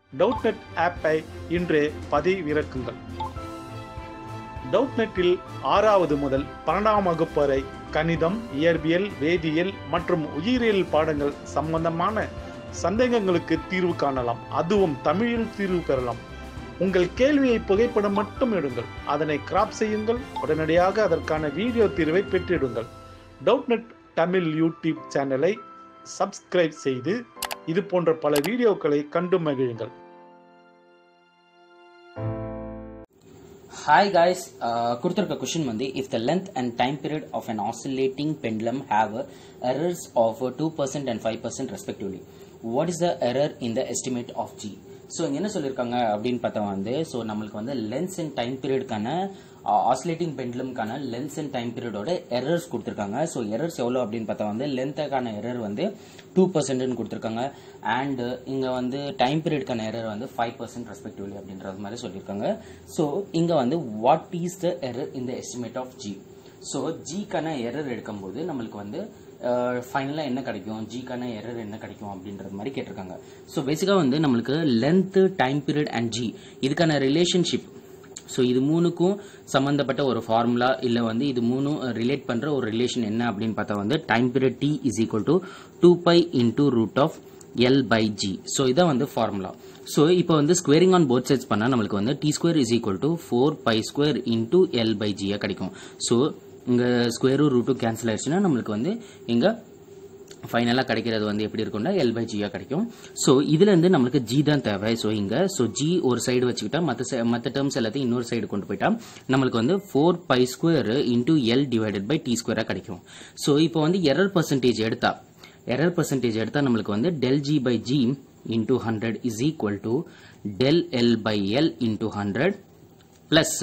டவுட்நெட் ஆப்பை இன்றே பதிவிறக்குங்கள் டவுட்நெட்டில் ஆறாவது முதல் பன்னெண்டாம் வகுப்பு வரை கணிதம் இயற்பியல் வேதியியல் மற்றும் உயிரியல் பாடங்கள் சம்பந்தமான சந்தேகங்களுக்கு தீர்வு காணலாம் அதுவும் தமிழில் தீர்வு பெறலாம் உங்கள் கேள்வியை புகைப்படம் மட்டும் எடுங்கள் அதனை கிராப் செய்யுங்கள் உடனடியாக அதற்கான வீடியோ தீர்வை பெற்றிடுங்கள் டவுட்நெட் தமிழ் யூடியூப் சேனலை சப்ஸ்கிரைப் செய்து இது போன்ற பல வீடியோக்களை கண்டு மகிழுங்கள் Hi guys, uh, கொடுத்திருக்க கொஷின் வந்து if the length and time period of an oscillating pendulum have uh, errors of uh, 2% and 5% respectively, what is the error in the estimate of G? So இங்கே என்ன சொல்லியிருக்காங்க அப்படின்னு பார்த்தா வந்து so நம்மளுக்கு வந்து லென்ஸ் அண்ட் டைம் பீரியடுக்கான oscillating பெண்ட்லம்கான லென்ஸ் அண்ட் டைம் பீரியடோட எரர்ஸ் கொடுத்துருக்காங்க ஸோ எரர்ஸ் எவ்வளோ அப்படின்னு பார்த்தா வந்து லென்த்துக்கான எரர் வந்து டூ பர்சன்ட்னு கொடுத்துருக்காங்க அண்ட் இங்கே வந்து டைம் பீரியடுக்கான எரர் வந்து ஃபைவ் பர்சன்ட் ரெஸ்பெக்டிவ்லி அப்படின்றது மாதிரி சொல்லியிருக்காங்க ஸோ இங்கே வந்து வாட் இஸ் த எரர் இந்த எஸ்டிமேட் ஆஃப் ஜி ஸோ ஜிக்கான எரர் எடுக்கும்போது நம்மளுக்கு வந்து ஃபைனலாக என்ன கிடைக்கும் ஜிக்கான எரர் என்ன கிடைக்கும் அப்படின்றது மாதிரி கேட்டிருக்காங்க ஸோ பேசிக்காக வந்து நம்மளுக்கு length time period and G இதுக்கான ரிலேஷன்ஷிப் ஸோ இது மூணுக்கும் சம்மந்தப்பட்ட ஒரு ஃபார்முலா இல்லை வந்து இது மூணும் ரிலேட் பண்ணுற ஒரு ரிலேஷன் என்ன அப்படின்னு பார்த்தா வந்து time period T is equal to two pi into root of L by G so இதான் வந்து ஃபார்முலா ஸோ இப்போ வந்து ஸ்கொயரிங் ஆன் போத் சைட்ஸ் பண்ணால் நம்மளுக்கு வந்து T square is equal to four pi square into L by ஜியாக கிடைக்கும் so இங்கே ஸ்கொயரும் ரூட்டும் கேன்சல் ஆயிடுச்சுன்னா நம்மளுக்கு வந்து இங்கே ஃபைனலாக கிடைக்கிறது வந்து எப்படி இருக்கும்னா எல் பை ஜியாக கிடைக்கும் ஸோ இதுலேருந்து நம்மளுக்கு ஜி தான் தேவை ஸோ இங்கே ஸோ ஜி ஒரு சைடு வச்சுக்கிட்டா மற்ற மற்ற டேர்ம்ஸ் எல்லாத்தையும் இன்னொரு சைடு கொண்டு போயிட்டா நம்மளுக்கு வந்து four pi square into L divided by T ஸ்கொயராக கிடைக்கும் ஸோ இப்போ வந்து எரர் பர்சன்டேஜ் எடுத்தா எரர் பர்சன்டேஜ் எடுத்தா நம்மளுக்கு வந்து del G by G into hundred is equal to del L by L into hundred plus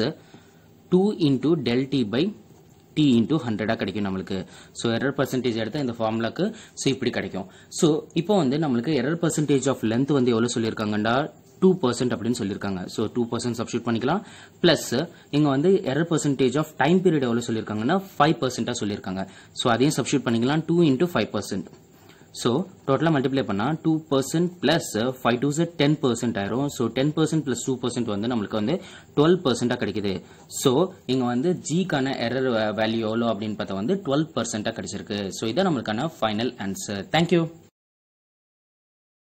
two into del T by T into ஹண்ட்ரடாக கிடைக்கும் நம்மளுக்கு ஸோ எரர் பர்சன்டேஜ் எடுத்தால் இந்த ஃபார்முலாக்கு ஸோ இப்படி கிடைக்கும் ஸோ இப்போ வந்து நம்மளுக்கு எரர் பர்சன்டேஜ் ஆஃப் லென்த் வந்து எவ்வளோ சொல்லியிருக்காங்கண்டா டூ பர்சன்ட் அப்படின்னு சொல்லியிருக்காங்க ஸோ டூ பர்சன்ட் சப்ஸ்டியூட் பண்ணிக்கலாம் ப்ளஸ் இங்கே வந்து error percentage of time period எவ்வளோ சொல்லியிருக்காங்கன்னா ஃபைவ் பர்சன்ட்டாக சொல்லியிருக்காங்க ஸோ அதையும் சப்ஸ்டியூட் பண்ணிக்கலாம் two into five percent so டோட்டலாக மல்டிப்ளை பண்ணால் two percent plus five two sir ten percent ஆயிரும் so ten percent plus two percent வந்து நம்மளுக்கு வந்து டுவெல் பர்சன்ட்டாக கிடைக்குது ஸோ இங்கே வந்து ஜிக்கான எரர் வேல்யூ எவ்வளோ அப்படின்னு பார்த்தா வந்து டுவெல் பர்சன்ட்டாக கிடைச்சிருக்கு ஸோ இதான் நம்மளுக்கான ஃபைனல் ஆன்சர் தேங்க்யூ